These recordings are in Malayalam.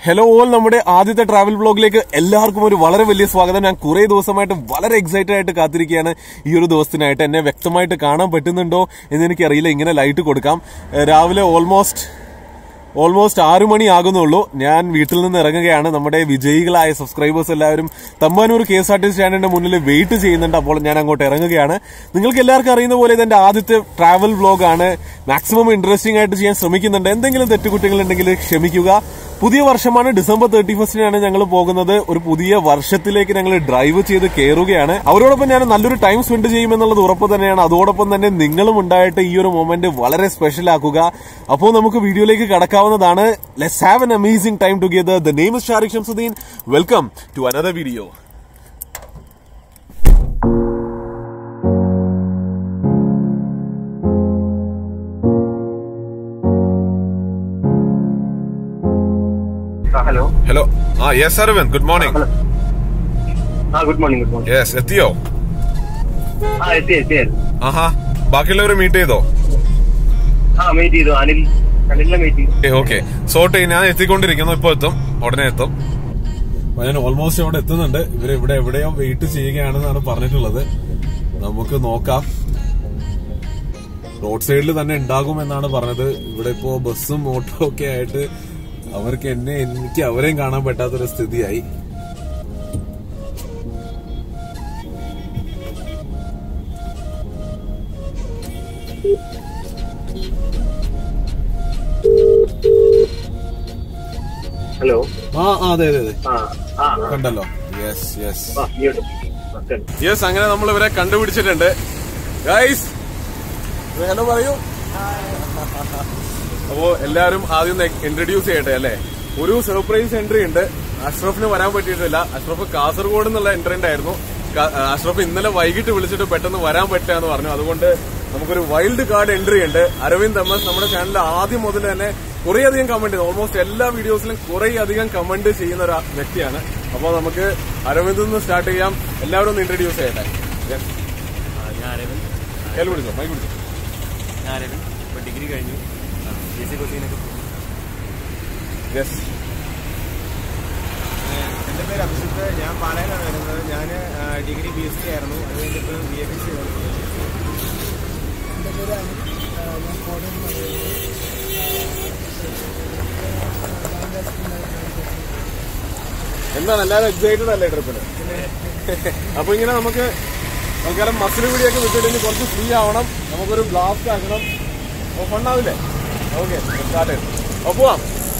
ഹലോ ഓൾ നമ്മുടെ ആദ്യത്തെ ട്രാവൽ ബ്ലോഗിലേക്ക് എല്ലാവർക്കും ഒരു വളരെ വലിയ സ്വാഗതം ഞാൻ കുറെ ദിവസമായിട്ട് വളരെ എക്സൈറ്റഡ് ആയിട്ട് കാത്തിരിക്കുകയാണ് ഈ ഒരു ദിവസത്തിനായിട്ട് എന്നെ വ്യക്തമായിട്ട് കാണാൻ പറ്റുന്നുണ്ടോ എന്ന് എനിക്കറിയില്ല ഇങ്ങനെ ലൈറ്റ് കൊടുക്കാം ഏഹ് രാവിലെ ഓൾമോസ്റ്റ് ഓൾമോസ്റ്റ് ആറു മണി ആകുന്നുള്ളൂ ഞാൻ വീട്ടിൽ നിന്ന് ഇറങ്ങുകയാണ് നമ്മുടെ വിജയികളായ സബ്സ്ക്രൈബേഴ്സ് എല്ലാവരും Thampanoor K S R T സ്റ്റാൻഡിന്റെ മുന്നിൽ വെയിറ്റ് ചെയ്യുന്നുണ്ട് അപ്പോൾ ഞാൻ അങ്ങോട്ട് ഇറങ്ങുകയാണ് നിങ്ങൾക്ക് എല്ലാവർക്കും അറിയുന്ന പോലെ ഇതെന്റെ ആദ്യത്തെ ട്രാവൽ വ്ലോഗാണ് മാക്സിമം ഇൻട്രസ്റ്റിംഗ് ആയിട്ട് ചെയ്യാൻ ശ്രമിക്കുന്നുണ്ട് എന്തെങ്കിലും തെറ്റുകുറ്റങ്ങളുണ്ടെങ്കിൽ ക്ഷമിക്കുക പുതിയ വർഷമാണ് ഡിസംബർ തേർട്ടി ഫസ്റ്റിനാണ് ഞങ്ങൾ പോകുന്നത് ഒരു പുതിയ വർഷത്തിലേക്ക് ഞങ്ങൾ ഡ്രൈവ് ചെയ്ത് കയറുകയാണ് അവരോടൊപ്പം ഞാൻ നല്ലൊരു ടൈം സ്പെൻഡ് ചെയ്യുമെന്നുള്ളത് ഉറപ്പ് തന്നെയാണ് അതോടൊപ്പം തന്നെ നിങ്ങളും ഉണ്ടായിട്ട് ഈ ഒരു മൊമെന്റ് വളരെ സ്പെഷ്യൽ ആക്കുക അപ്പോൾ നമുക്ക് വീഡിയോയിലേക്ക് കടക്കാവുന്നതാണ് let's have an amazing time together the name is Shariq Shamsuddin welcome to another video hello hello ആ yes Aravind good morning hello ആ good morning good morning yes എത്തിയോ ആ എത്തി എത്തി ആഹാ ബാക്കിയുള്ളവരെ മീറ്റ് ചെയ്തോ ആ മീറ്റ് ചെയ്തു അനിൽ അനിലിനെ മീറ്റ് ചെയ്തു ഓക്കെ സോട്ട് ഞാൻ എത്തിക്കൊണ്ടിരിക്കുന്നു ഇപ്പൊ എത്തും ഉടനെ എത്തും ഞാൻ ഓൾമോസ്റ്റ് അവിടെ എത്തുന്നുണ്ട് ഇവര് ഇവിടെ എവിടെയോ വെയിറ്റ് ചെയ്യുകയാണെന്നാണ് പറഞ്ഞിട്ടുള്ളത് നമുക്ക് നോക്കാം റോഡ് സൈഡിൽ തന്നെ ഉണ്ടാകും എന്നാണ് പറഞ്ഞത് ഇവിടെ ഇപ്പോ ബസ്സും ഓട്ടോ ഒക്കെ ആയിട്ട് അവർക്ക് എന്നെ എനിക്ക് അവരെയും കാണാൻ പറ്റാത്തൊരു സ്ഥിതിയായി ഹലോ ആ ആ, അതെ അതെ അതെ ആ ആ ആ, കണ്ടല്ലോ യെസ് യെസ് ആ ഇങ്ങോട്ട് ഓക്കേ. യെസ് അങ്ങനെ നമ്മൾ ഇവരെ കണ്ടുപിടിച്ചിട്ടുണ്ട് ഗൈസ് ഹലോ പറയൂ അപ്പോ എല്ലാവരും ആദ്യം ഇൻട്രൊഡ്യൂസ് ചെയ്യട്ടെ അല്ലേ ഒരു സർപ്രൈസ് എൻട്രി ഉണ്ട് അഷ്റഫിന് വരാൻ പറ്റിയിട്ടില്ല അഷ്റഫ് കാസർഗോഡ് എന്നുള്ള എൻട്രി ഉണ്ടായിരുന്നു ക- അഷ്റഫ് ഇന്നലെ വൈകിട്ട് വിളിച്ചിട്ട് പെട്ടെന്ന് വരാൻ പറ്റില്ല എന്ന് പറഞ്ഞു അതുകൊണ്ട് നമുക്കൊരു വൈൽഡ് കാർഡ് എൻട്രി ഉണ്ട് അരവിന്ദ് എം എസ് നമ്മുടെ ചാനലിൽ ആദ്യം മുതൽ തന്നെ കുറേ അധികം കമന്റ് ചെയ്തു ഓൾമോസ്റ്റ് എല്ലാ വീഡിയോസിലും കുറേ അധികം കമന്റ് ചെയ്യുന്ന ഒരു വ്യക്തിയാണ് അപ്പോൾ നമുക്ക് അരവിന്ദ് നിന്ന് സ്റ്റാർട്ട് ചെയ്യാം എല്ലാവരും ഒന്ന് ഇൻട്രൊഡ്യൂസ് ചെയ്യട്ടെ Yes. ഞാൻ അരവിന്ദ് കയ്യിൽ പിടിച്ചോ മൈക്ക് പിടിച്ചോ ഞാൻ അരവിന്ദ് ഇപ്പൊ ഡിഗ്രി കഴിഞ്ഞു ബി സി കൊച്ചിനൊക്കെ യെസ് എൻ്റെ പേര് അഭിഷിത്ത് ഞാൻ പാലയിലാണ് വരുന്നത് ഞാൻ ഡിഗ്രി ബി എസ് സി ആയിരുന്നു അത് കഴിഞ്ഞിട്ട് ബി എ ബി സി എൻ്റെ പേര് അനിൽ ആ, ഞാൻ കോട്ടയം എന്താണ് എല്ലാവരും എക്സൈറ്റഡ് അല്ലേ ട്രിപ്പിന് അപ്പൊ ഇങ്ങനെ നമുക്ക് നമുക്കെല്ലാം മസിൽ പിടിയൊക്കെ വിട്ടിട്ട് ഇനി കുറച്ച് ഫ്രീ ആവണം നമുക്കൊരു ബ്ലാസ്റ്റ് ആക്കണം അപ്പൊ ഫണ്ടാവില്ലേ ഓക്കെ സ്റ്റാർട്ട് ചെയ്തു അപ്പൊ പോവാം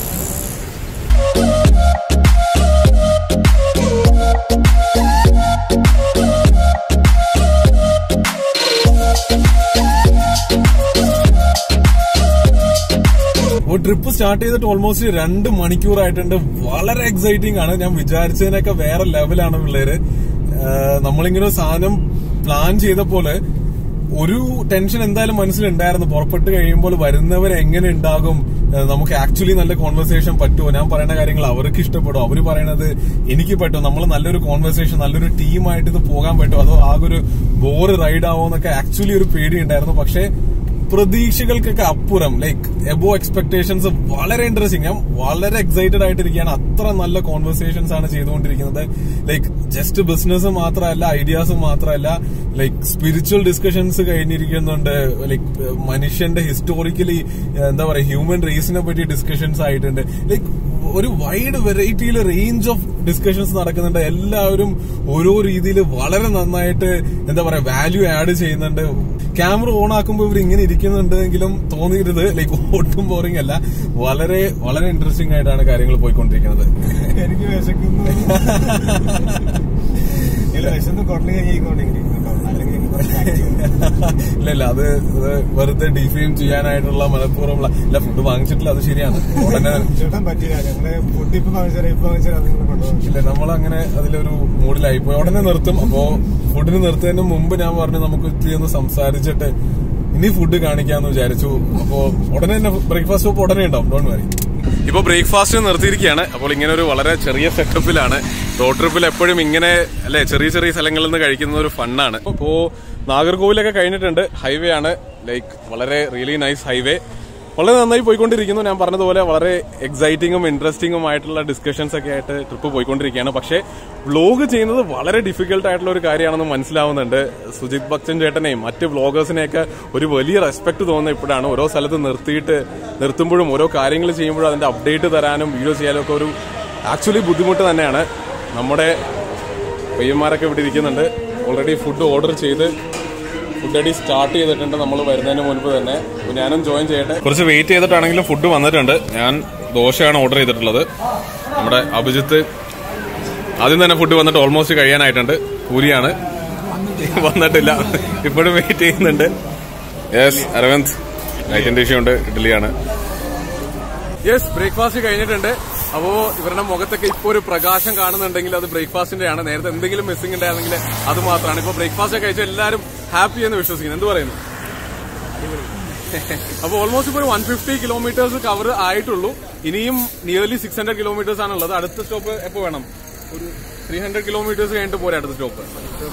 അപ്പോൾ ട്രിപ്പ് സ്റ്റാർട്ട് ചെയ്തിട്ട് ഓൾമോസ്റ്റ് രണ്ട് മണിക്കൂറായിട്ടുണ്ട് വളരെ എക്സൈറ്റിംഗ് ആണ് ഞാൻ വിചാരിച്ചതിനൊക്കെ വേറെ ലെവലാണ് പിള്ളേര് ആഹ് നമ്മളിങ്ങനെ ഒരു സാധനം പ്ലാൻ ചെയ്ത പോലെ ഒരു ടെൻഷൻ എന്തായാലും മനസ്സിലുണ്ടായിരുന്നു പുറപ്പെട്ട് കഴിയുമ്പോൾ വരുന്നവർ എങ്ങനെ ഉണ്ടാകും ആഹ് നമുക്ക് ആക്ച്വലി നല്ല കോൺവെർസേഷൻ പറ്റുമോ ഞാൻ പറയുന്ന കാര്യങ്ങൾ അവർക്ക് ഇഷ്ടപ്പെടുമോ അവര് പറയണത് എനിക്ക് പറ്റുമോ നമ്മൾ നല്ലൊരു കോൺവെർസേഷൻ നല്ലൊരു ടീമായിട്ട് ഇത് പോകാൻ പറ്റുമോ അതോ ആകെ ഒരു ബോറ് റൈഡ് ആവോ എന്നൊക്കെ ആക്ച്വലി ഒരു പേടി ഉണ്ടായിരുന്നു പക്ഷേ പ്രതീക്ഷകൾക്കൊക്കെ അപ്പുറം ലൈക്ക് എബോ എക്സ്പെക്ടേഷൻസ് വളരെ ഇൻട്രസ്റ്റിംഗ് ഞാൻ വളരെ എക്സൈറ്റഡ് ആയിട്ടിരിക്കുകയാണ് അത്ര നല്ല കോൺവെർസേഷൻസ് ആണ് ചെയ്തുകൊണ്ടിരിക്കുന്നത് ലൈക്ക് ജസ്റ്റ് ബിസിനസ് മാത്രമല്ല ഐഡിയാസ് മാത്രമല്ല ലൈക്ക് സ്പിരിച്വൽ ഡിസ്കഷൻസ് കഴിഞ്ഞിരിക്കുന്നുണ്ട് ലൈക്ക് മനുഷ്യന്റെ ഹിസ്റ്റോറിക്കലി എന്താ പറയാ ഹ്യൂമൻ റേസിനെ പറ്റി ഡിസ്കഷൻസ് ആയിട്ടുണ്ട് ലൈക്ക് ഒരു വൈഡ് വെറൈറ്റിയിൽ റേഞ്ച് ഓഫ് ഡിസ്കഷൻസ് നടക്കുന്നുണ്ട് എല്ലാവരും ഓരോ രീതിയിൽ വളരെ നന്നായിട്ട് എന്താ പറയാ വാല്യൂ ആഡ് ചെയ്യുന്നുണ്ട് ക്യാമറ ഓൺ ആക്കുമ്പോൾ ഇവർ ഇങ്ങനെ ഇരിക്കുന്നുണ്ടെങ്കിലും തോന്നിയിരുന്നത് ലൈക്ക് ഒട്ടും ബോറിംഗ് അല്ല വളരെ വളരെ ഇൻട്രസ്റ്റിംഗ് ആയിട്ടാണ് കാര്യങ്ങൾ പോയിക്കൊണ്ടിരിക്കുന്നത് എനിക്ക് വിശക്കുന്നു ഇല്ല വിശന്ന് കൊണ്ടു കഴിഞ്ഞിരിക്കൊണ്ടിരിക്കും അല്ലെങ്കിൽ എനിക്ക് കുറച്ച് active ഉണ്ട്. ഇല്ല ഇല്ല അത് ഇത് വെറുതെ ഡിഫെയിം ചെയ്യാനായിട്ടുള്ള മനഃപൂർവ്വമുള്ള ഇല്ല ഫുഡ് വാങ്ങിച്ചിട്ടില്ല അത് ശരിയാണ് ഉടനെ ചേട്ടൻ പറ്റില്ല ഞങ്ങള് ഫുഡ് ഇപ്പൊ വാങ്ങിച്ചാൽ ഇപ്പൊ വാങ്ങിച്ചാൽ അത് നിങ്ങൾ കൊണ്ടുപോകും ഇല്ല നമ്മളങ്ങനെ അതിലൊരു മൂഡിലായി പോയി ഉടനെ നിർത്തും അപ്പോ ഫുഡിന് നിർത്തുന്നതിന് മുമ്പ് ഞാൻ പറഞ്ഞു നമുക്ക് ഇത്തിരി ഒന്ന് സംസാരിച്ചിട്ട് ഇനി ഫുഡ് കാണിക്കാന്ന് വിചാരിച്ചു അപ്പോ ഉടനെ തന്നെ ബ്രേക്ക്ഫാസ്റ്റ് സ്റ്റോപ്പ് ഉടനെ ഉണ്ടാവും ഡോണ്ട് വരി ഇപ്പൊ ബ്രേക്ക്ഫാസ്റ്റ് നിർത്തിയിരിക്കുകയാണ് അപ്പോൾ ഇങ്ങനെ ഒരു വളരെ ചെറിയ സെറ്റപ്പിലാണ് റോഡ് ട്രിപ്പിൽ എപ്പോഴും ഇങ്ങനെ അല്ലെ ചെറിയ ചെറിയ സ്ഥലങ്ങളിൽ നിന്ന് കഴിക്കുന്ന ഒരു ഫണ്ണാണ് അപ്പോ നാഗർകോവിലൊക്കെ കഴിഞ്ഞിട്ടുണ്ട് ഹൈവേ ആണ് ലൈക്ക് വളരെ റിയലി നൈസ് ഹൈവേ വളരെ നന്നായി പോയിക്കൊണ്ടിരിക്കുന്നു ഞാൻ പറഞ്ഞതുപോലെ വളരെ എക്സൈറ്റിങ്ങും ഇൻട്രസ്റ്റിംഗും ആയിട്ടുള്ള ഡിസ്കഷൻസ് ഒക്കെ ആയിട്ട് ട്രിപ്പ് പോയിക്കൊണ്ടിരിക്കുകയാണ് പക്ഷേ വ്ലോഗ് ചെയ്യുന്നത് വളരെ ഡിഫിക്കൽട്ട് ആയിട്ടുള്ള ഒരു കാര്യമാണെന്ന് മനസ്സിലാവുന്നുണ്ട് സുജിത് ബച്ചൻ ചേട്ടനെയും മറ്റ് വ്ലോഗേഴ്സിനെയൊക്കെ ഒരു വലിയ റെസ്പെക്ട് തോന്നുന്നത് ഇപ്പോഴാണ് ഓരോ സ്ഥലത്ത് നിർത്തിയിട്ട് നിർത്തുമ്പോഴും ഓരോ കാര്യങ്ങൾ ചെയ്യുമ്പോഴും അതിന്റെ അപ്ഡേറ്റ് തരാനും വീഡിയോ ചെയ്യാനും ഒക്കെ ഒരു ആക്ച്വലി ബുദ്ധിമുട്ട് തന്നെയാണ് നമ്മുടെ പയ്യന്മാരൊക്കെ ഇവിടെ ഇരിക്കുന്നുണ്ട് ഓൾറെഡി ഫുഡ് ഓർഡർ ചെയ്ത് ഫുഡ് അടി സ്റ്റാർട്ട് ചെയ്തിട്ടുണ്ട് നമ്മൾ വരുന്നതിന് മുൻപ് തന്നെ അപ്പോൾ ഞാനും ജോയിൻ ചെയ്യട്ടെ കുറച്ച് വെയിറ്റ് ചെയ്തിട്ടാണെങ്കിലും ഫുഡ് വന്നിട്ടുണ്ട് ഞാൻ ദോശയാണ് ഓർഡർ ചെയ്തിട്ടുള്ളത് നമ്മുടെ അഭിജിത്ത് ആദ്യം തന്നെ ഫുഡ് വന്നിട്ട് ഓൾമോസ്റ്റ് കഴിയാനായിട്ടുണ്ട് പൂരിയാണ് വന്നിട്ടില്ല ഇപ്പോഴും വെയിറ്റ് ചെയ്യുന്നുണ്ട് യെസ് അരവിന്ദ് ലൈറ്റിന്റെ ഡിഷ് ഉണ്ട് ഇഡ്ഡലിയാണ് യെസ് ബ്രേക്ക്ഫാസ്റ്റ് കഴിഞ്ഞിട്ടുണ്ട് അപ്പോ ഇവരുടെ മുഖത്തൊക്കെ ഇപ്പൊ ഒരു പ്രകാശം കാണുന്നുണ്ടെങ്കിൽ അത് ബ്രേക്ക്ഫാസ്റ്റിന്റെ ആണ് നേരത്തെ എന്തെങ്കിലും മിസ്സിംഗ് ഉണ്ടായിരുന്നെങ്കിൽ അത് മാത്രമാണ് ഇപ്പൊ ബ്രേക്ക്ഫാസ്റ്റ് ഒക്കെ കഴിച്ച എല്ലാവരും ഹാപ്പി എന്ന് വിശ്വസിക്കുന്നു എന്ത് പറയുന്നു അപ്പൊ ഓൾമോസ്റ്റ് ഇപ്പോൾ ഒരു വൺ ഫിഫ്റ്റി കിലോമീറ്റേഴ്സ് കവർ ആയിട്ടുള്ളൂ ഇനിയും നിയർലി സിക്സ് ഹൺഡ്രഡ് കിലോമീറ്റേഴ്സ് ആണുള്ളത് അടുത്ത സ്റ്റോപ്പ് എപ്പോ വേണം ഒരു ത്രീ ഹൺഡ്രഡ് കിലോമീറ്റേഴ്സ് കഴിഞ്ഞിട്ട് പോരെ അടുത്ത സ്റ്റോപ്പ്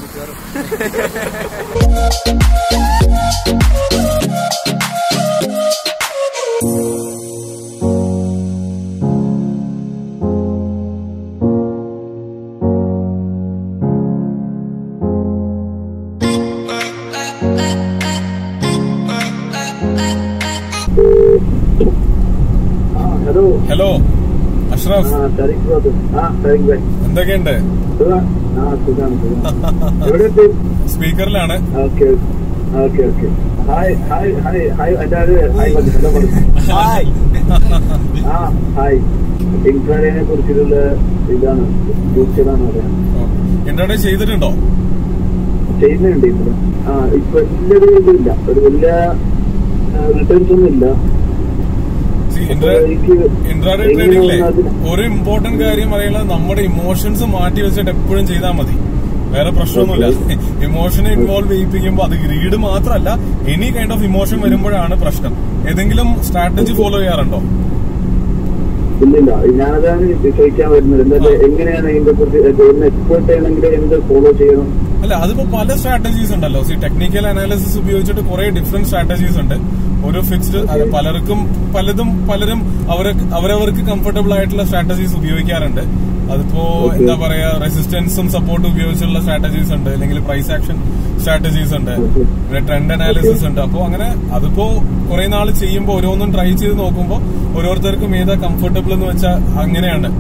ഹലോ ഹലോ അഷ്റഫ് ആ താരിഖ് ബ്രദർ ആ താരിഖ് ഭായ് എന്തൊക്കെയുണ്ട് സുഖം ആ സുഖാണ് സുഖം എവിടെ എത്തി സ്പീക്കറിലാണ് okay okay okay hi hi hi hi എല്ലാവരും ഹായ് പറഞ്ഞു ഹലോ പറഞ്ഞു ഹായ് ആ ഹായ് ഇൻട്രാഡിനെ കുറിച്ചിട്ടുള്ള ഇതാണ് ഫ്യൂച്ചറാണ് പറയാൻ ഇന്റർഡേ ചെയ്തിട്ടുണ്ടോ ചെയ്യുന്നുണ്ട് ഇവിടെ ആ ഇപ്പൊ വലിയൊരു ഇതില്ല ഒരു വലിയ റിട്ടേൺസ് ഒന്നും ഇല്ല എനിക്ക് ഇൻട്രാഡേ എങ്ങനെ ട്രേഡിംഗിലെ ഒന്ന് അതിന് ഒരു ഇമ്പോർട്ടന്റ് കാര്യം പറയുന്നത് നമ്മുടെ ഇമോഷൻസ് മാറ്റി വെച്ചിട്ട് എപ്പോഴും ചെയ്താൽ മതി വേറെ പ്രശ്നമൊന്നുമില്ല ഇമോഷനെ ഇൻവോൾവ് ചെയ്യിപ്പിക്കുമ്പോൾ അത് ഗ്രീഡ് മാത്രമല്ല എനി കൈൻഡ് ഓഫ് ഇമോഷൻ വരുമ്പോഴാണ് പ്രശ്നം ഏതെങ്കിലും സ്ട്രാറ്റജി ഫോളോ ചെയ്യാറുണ്ടോ ഇല്ലില്ല ഞാനതാണ് ചോദിക്കാൻ വരുന്നത് എന്താ എങ്ങനെയാണ് ഇതിന്റെ കുറിച്ച് ഒന്ന് എക്സ്പേർട്ട് ചെയ്യണമെങ്കിൽ എന്ത് ഫോളോ ചെയ്യണം അല്ല അതിപ്പോ പല സ്ട്രാറ്റജീസ് ഉണ്ടല്ലോ സി ടെക്നിക്കൽ അനാലിസിസ് ഉപയോഗിച്ചിട്ട് കുറെ ഡിഫറെന്റ് സ്ട്രാറ്റജീസ് ഉണ്ട് ഒരു ഫിക്സ്ഡ് അത് പലർക്കും പലതും പലരും അവരെ അവരവർക്ക് കംഫർട്ടബിൾ ആയിട്ടുള്ള സ്ട്രാറ്റജീസ് ഉപയോഗിക്കാറുണ്ട് അതിപ്പോ Okay. എന്താ പറയാ റെസിസ്റ്റൻസും സപ്പോർട്ടും ഉപയോഗിച്ചുള്ള സ്ട്രാറ്റജീസ് ഉണ്ട് അല്ലെങ്കിൽ പ്രൈസ് ആക്ഷൻ സ്ട്രാറ്റജീസ് ഉണ്ട് Okay. പിന്നെ ട്രെൻഡ് അനാലിസിസ് ഉണ്ട് അപ്പോ അങ്ങനെ അതിപ്പോ കുറെ നാൾ ചെയ്യുമ്പോൾ ഓരോന്നും ട്രൈ ചെയ്ത് നോക്കുമ്പോൾ ഓരോരുത്തർക്കും ഏതാ കംഫർട്ടബിൾ എന്ന് വെച്ചാൽ അങ്ങനെയാണ്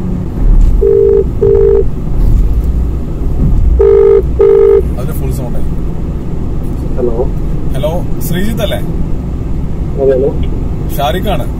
അതിന്റെ full sound hello hello Sreejith അല്ലേ അതെ ഹലോ ഷാരിഖ് ആണ്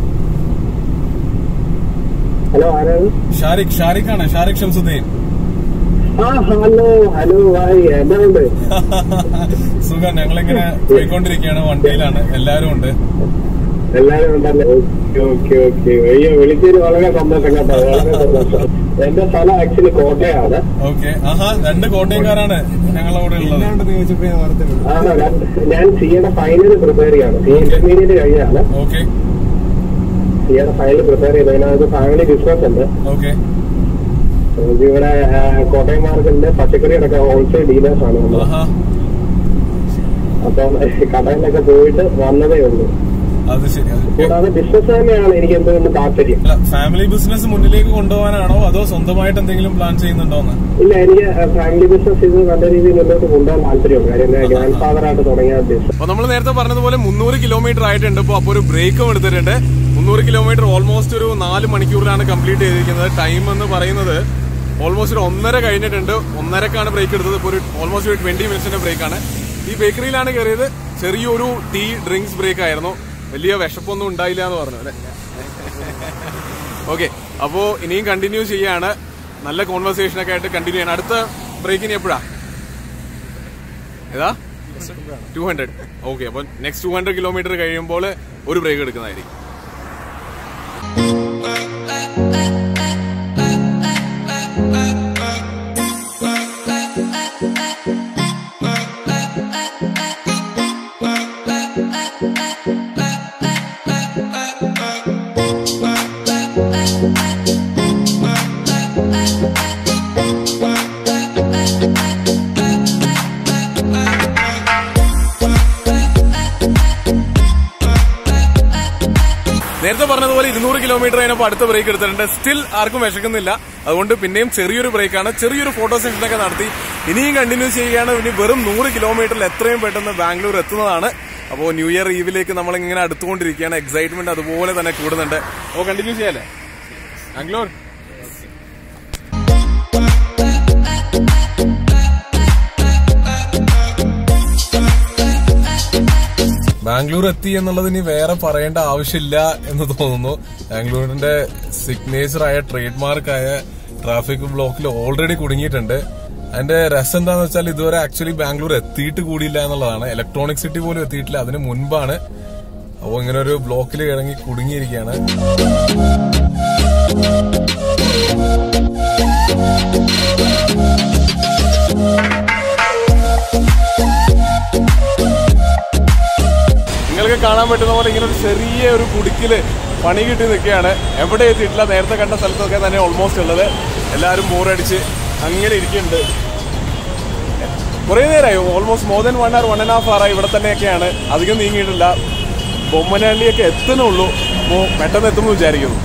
ഹലോ ആരാണ് ഷാരിഖ് ഷാരിഖ് ആണ് ഷാരിഖ് ഷംസുദ്ദീൻ ആ ഹലോ ഹലോ ഹായ് എന്നാ ഉണ്ട് സുഖം ഞങ്ങളിങ്ങനെ പോയിക്കൊണ്ടിരിക്കുകയാണ് വണ്ടിയിലാണ് എല്ലാരും ഉണ്ട് എല്ലാരും ഉണ്ടല്ലേ ഓക്കെ ഓക്കെ ഓക്കെ അയ്യോ വിളിച്ചതിന് വളരെ സന്തോഷം കേട്ടോ വളരെ സന്തോഷം എന്റെ സ്ഥലം ആക്ച്വലി കോട്ടയാണ് ഓക്കെ ആഹാ രണ്ട് കോട്ടയംകാരാണ് ഞങ്ങളുടെ കൂടെ ഉള്ളത് ഇല്ലാണ്ടെന്ന് ചോദിച്ചപ്പോ ഞാൻ ഓർത്തേ ഉള്ളൂ. ആണോ ഞാൻ- ഞാൻ സിയുടെ ഫൈനൽ പ്രിപ്പയർ ചെയ്യാണ് സി ഇന്റർമീഡിയറ്റ് കഴിഞ്ഞാണ് ഓക്കെ സിയുടെ ഫൈനൽ പ്രിപ്പയർ ചെയ്ത് അതിനകത്ത് ഫാമിലി ബിസിനസ് ഉണ്ട് ഓക്കെ നമുക്ക് ഇവിടെ ആ, കോട്ടയം മാർക്കറ്റിന്റെ പച്ചക്കറി അടക്കം ഹോൾസെയിൽ ഡീലേഴ്സ് ആണ് നമ്മൾ ആഹാ അപ്പം കടയിലൊക്കെ പോയിട്ട് വന്നതേ ഉള്ളൂ അത് ശരി അത് കൂടാതെ ബിസിനസ് തന്നെയാണ് എനിക്ക് എന്തെങ്കിലും താല്പര്യം അല്ല ഫാമിലി ബിസിനസ് മുന്നിലേക്ക് കൊണ്ടുപോകാനാണോ അതോ സ്വന്തമായിട്ട് എന്തെങ്കിലും പ്ലാൻ ചെയ്യുന്നുണ്ടോന്ന് ഇല്ല എനിക്ക് ഫാമിലി ബിസിനസ് ഇത് നല്ല രീതിയിൽ മുന്നോട്ട് കൊണ്ടുപോകാൻ താല്പര്യമുണ്ട് കാര്യം എന്റെ ഗ്രാൻഡ് ഫാദർ ആയിട്ട് തുടങ്ങിയ ബിസിനസ് അപ്പൊ നമ്മൾ നേരത്തെ പറഞ്ഞതുപോലെ മുന്നൂറ് കിലോമീറ്റർ ആയിട്ടുണ്ട് ഇപ്പോൾ അപ്പോൾ ഒരു ബ്രേക്കും എടുത്തിട്ടുണ്ട് മുന്നൂറ് കിലോമീറ്റർ ഓൾമോസ്റ്റ് ഒരു നാല് മണിക്കൂറിലാണ് കംപ്ലീറ്റ് ചെയ്തിരിക്കുന്നത് ടൈം എന്ന് പറയുന്നത് ഓൾമോസ്റ്റ് ഒരു ഒന്നര കഴിഞ്ഞിട്ടുണ്ട് ഒന്നരക്കാണ് ബ്രേക്ക് എടുത്തത് ഇപ്പോൾ ഒരു ഓൾമോസ്റ്റ് ഒരു ട്വന്റി മിനിറ്റ്സിന്റെ ബ്രേക്കാണ് ഈ ബേക്കറിയിലാണ് കയറിയത് ചെറിയൊരു ടീ ഡ്രിങ്ക്സ് ബ്രേക്ക് ആയിരുന്നു വലിയ വിശപ്പൊന്നും ഉണ്ടായില്ല എന്ന് പറഞ്ഞു അല്ലെ ഓക്കെ അപ്പോ ഇനിയും കണ്ടിന്യൂ ചെയ്യാണ് നല്ല കോൺവെർസേഷൻ ഒക്കെ ആയിട്ട് കണ്ടിന്യൂ ചെയ്യണം അടുത്ത ബ്രേക്ക് ഇനി എപ്പോഴാ ഏതാ ടു ഹൺഡ്രഡ് ഓക്കെ അപ്പൊ നെക്സ്റ്റ് ടു ഹൺഡ്രഡ് കിലോമീറ്റർ കഴിയുമ്പോൾ ഒരു ബ്രേക്ക് എടുക്കുന്നതായിരിക്കും പറഞ്ഞതുപോലെ ഇരുന്നൂറ് കിലോമീറ്റർ കഴിഞ്ഞപ്പോൾ അടുത്ത ബ്രേക്ക് എടുത്തിട്ടുണ്ട് സ്റ്റിൽ ആർക്കും വിശക്കുന്നില്ല അതുകൊണ്ട് പിന്നെയും ചെറിയൊരു ബ്രേക്കാണ് ചെറിയൊരു ഫോട്ടോ സെഷനൊക്കെ നടത്തി ഇനിയും കണ്ടിന്യൂ ചെയ്യുകയാണ് ഇനി വെറും നൂറ് കിലോമീറ്ററിൽ എത്രയും പെട്ടെന്ന് ബാംഗ്ലൂർ എത്തുന്നതാണ് അപ്പോൾ ന്യൂ ഇയർ ഈവിലേക്ക് നമ്മൾ ഇങ്ങനെ അടുത്തുകൊണ്ടിരിക്കുകയാണ് എക്സൈറ്റ്മെന്റ് അതുപോലെ തന്നെ കൂടുന്നുണ്ട് അപ്പോൾ കണ്ടിന്യൂ ചെയ്യാല്ലേ ബാംഗ്ലൂർ ബാംഗ്ലൂർ എത്തി എന്നുള്ളത് ഇനി വേറെ പറയേണ്ട ആവശ്യമില്ല എന്ന് തോന്നുന്നു ബാംഗ്ലൂരിന്റെ സിഗ്നേച്ചർ ആയ ട്രേഡ് മാർക്കായ ട്രാഫിക് ബ്ലോക്കിൽ ഓൾറെഡി കുടുങ്ങിയിട്ടുണ്ട് അതിന്റെ രസം എന്താന്ന് വെച്ചാൽ ഇതുവരെ ആക്ച്വലി ബാംഗ്ലൂർ എത്തിയിട്ട് കൂടിയില്ല എന്നുള്ളതാണ് ഇലക്ട്രോണിക് സിറ്റി പോലും എത്തിയിട്ടില്ല അതിന് മുൻപാണ് അപ്പോൾ ഇങ്ങനെ ഒരു ബ്ലോക്കിൽ ഇറങ്ങി കുടുങ്ങിയിരിക്കുകയാണ് നിങ്ങൾക്ക് കാണാൻ പറ്റുന്ന പോലെ ഇങ്ങനെ ഒരു ചെറിയ ഒരു കുടുക്കില് പണി കിട്ടി നിൽക്കുകയാണ് എവിടെ എത്തിയിട്ടില്ല നേരത്തെ കണ്ട സ്ഥലത്തൊക്കെ തന്നെ ഓൾമോസ്റ്റ് ഉള്ളത് എല്ലാവരും ബോറടിച്ച് അങ്ങനെ ഇരിക്കുന്നുണ്ട് കുറേ നേരമായി almost more than one hour one and half ആറായി ഇവിടെ തന്നെയൊക്കെയാണ് അധികം നീങ്ങിയിട്ടില്ല ബൊമ്മനഹള്ളിയൊക്കെ എത്തുന്നുള്ളൂ അപ്പോൾ പെട്ടെന്ന് എത്തുമെന്ന് വിചാരിക്കുന്നു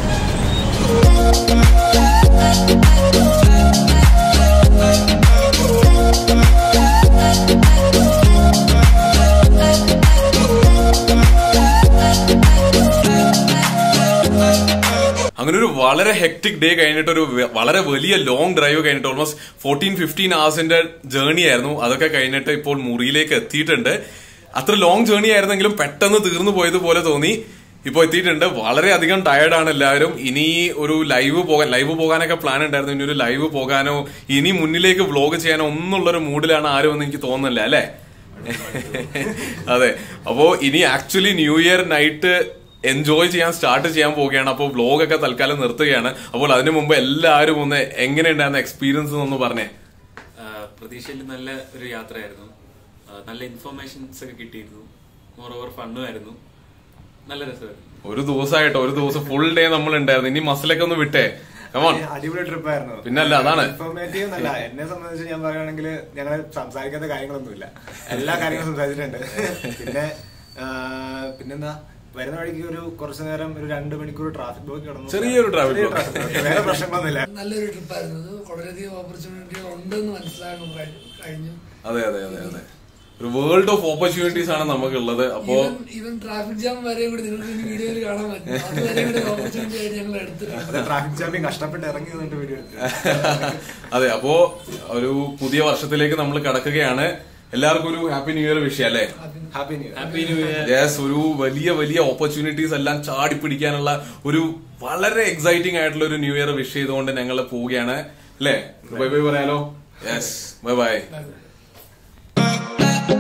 അങ്ങനെ ഒരു വളരെ ഹെക്ടിക് ഡേ കഴിഞ്ഞിട്ട് ഒരു വ- വളരെ വലിയ ലോങ് ഡ്രൈവ് കഴിഞ്ഞിട്ട് ഓൾമോസ്റ്റ് ഫോർട്ടീൻ ഫിഫ്റ്റീൻ അവേഴ്സിന്റെ ജേർണി ആയിരുന്നു അതൊക്കെ കഴിഞ്ഞിട്ട് ഇപ്പോൾ മുറിയിലേക്ക് എത്തിയിട്ടുണ്ട് അത്ര ലോങ് ജേർണി ആയിരുന്നെങ്കിലും പെട്ടെന്ന് തീർന്നു പോയതുപോലെ തോന്നി ഇപ്പോൾ എത്തിയിട്ടുണ്ട് വളരെയധികം ടയർഡാണ് എല്ലാവരും ഇനി ഒരു ലൈവ് പോകാൻ ലൈവ് പോകാനൊക്കെ പ്ലാൻ ഉണ്ടായിരുന്നു ഇനി ഒരു ലൈവ് പോകാനോ ഇനി മുന്നിലേക്ക് വ്ലോഗ് ചെയ്യാനോ ഒന്നുള്ളൊരു മൂഡിലാണ് ആരും എന്ന് എനിക്ക് തോന്നുന്നില്ല അല്ലേ അതെ അപ്പോ ഇനി actually new year night enjoy ചെയ്യാൻ സ്റ്റാർട്ട് ചെയ്യാൻ പോവുകയാണ് അപ്പോൾ വ്ലോഗൊക്കെ തൽക്കാലം നിർത്തുകയാണ് അപ്പോൾ അതിനു മുമ്പ് എല്ലാവരും ഒന്ന് എങ്ങനെയുണ്ടായിരുന്ന എക്സ്പീരിയൻസ് എന്നൊന്ന് പറഞ്ഞേ ആഹ് പ്രതീക്ഷയിൽ നല്ല ഒരു യാത്രയായിരുന്നു ആഹ് നല്ല ഇൻഫർമേഷൻസ് ഒക്കെ കിട്ടിയിരുന്നു മോർ ഓവർ ഫണ്ണുമായിരുന്നു നല്ല രസമായിരുന്നു ഒരു ദിവസമായിട്ടോ ഒരു ദിവസം ഫുൾ ഡേ നമ്മൾ ഉണ്ടായിരുന്നു ഇനി മസിലൊക്കെ ഒന്ന് വിട്ടേ കമോൺ അടിപൊളി ട്രിപ്പ് ആയിരുന്നു പിന്നല്ല, അതാണ്. ഇൻഫോർമേറ്റീവ് എന്നല്ല എന്നെ സംബന്ധിച്ച് ഞാൻ പറയുകയാണെങ്കിൽ ഞങ്ങൾ സംസാരിക്കാത്ത കാര്യങ്ങളൊന്നുമില്ല എല്ലാ കാര്യങ്ങളും സംസാരിച്ചിട്ടുണ്ട് പിന്നെ ആ, പിന്നെന്താ വരുന്ന വഴിക്ക് ഒരു കുറച്ചു നേരം ഒരു രണ്ട് മണിക്കൂർ ട്രാഫിക് ബ്ലോക്ക് കിടന്നു ചെറിയൊരു traffic ചെറിയ block. traffic block. വേറെ പ്രശ്നങ്ങളൊന്നുമില്ല നല്ലൊരു ട്രിപ്പായിരുന്നു ഇത് വളരെയധികം ഓപ്പർച്യൂണിറ്റികൾ ഉണ്ടെന്ന് മനസ്സിലാക്കാൻ കഴി- കഴിഞ്ഞു അതെ അതെ അതെ അതെ ഒരു വേൾഡ് ഓഫ് ഓപ്പർച്യൂണിറ്റീസ് ആണ് നമുക്കുള്ളത് അപ്പോ ഈവൻ ഈവൻ ട്രാഫിക് ജാം വരെയും കൂടി നിങ്ങൾക്ക് ഈ വീഡിയോയിൽ കാണാൻ പറ്റും അതുവരെ കൂടി ഓപ്പർച്യൂണിറ്റി ആയിട്ട് ഞങ്ങൾ എടുത്തിട്ടുണ്ട് അത് ട്രാഫിക് ജാമ്യം കഷ്ടപ്പെട്ട് ഇറങ്ങി നിന്നിട്ട് വീഡിയോ എടുത്തു അതെ അപ്പോ ഒരു പുതിയ വർഷത്തിലേക്ക് നമ്മൾ കടക്കുകയാണ് എല്ലാവർക്കും ഒരു ഹാപ്പി ന്യൂ ഇയർ വിഷയം അല്ലേ happy new year happy new year yes ഒരു വലിയ വലിയ ഓപ്പർച്യൂണിറ്റീസ് എല്ലാം ചാടി പിടിക്കാനുള്ള ഒരു വളരെ എക്സൈറ്റിംഗ് ആയിട്ടുള്ള ഒരു ന്യൂ ഇയർ വിഷ് ചെയ്തുകൊണ്ട് ഞങ്ങൾ പോവുകയാണ് അല്ലേ ബൈ ബൈ പറയാലോ യെസ് ബൈ ബൈ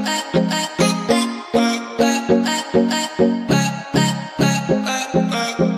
Bye.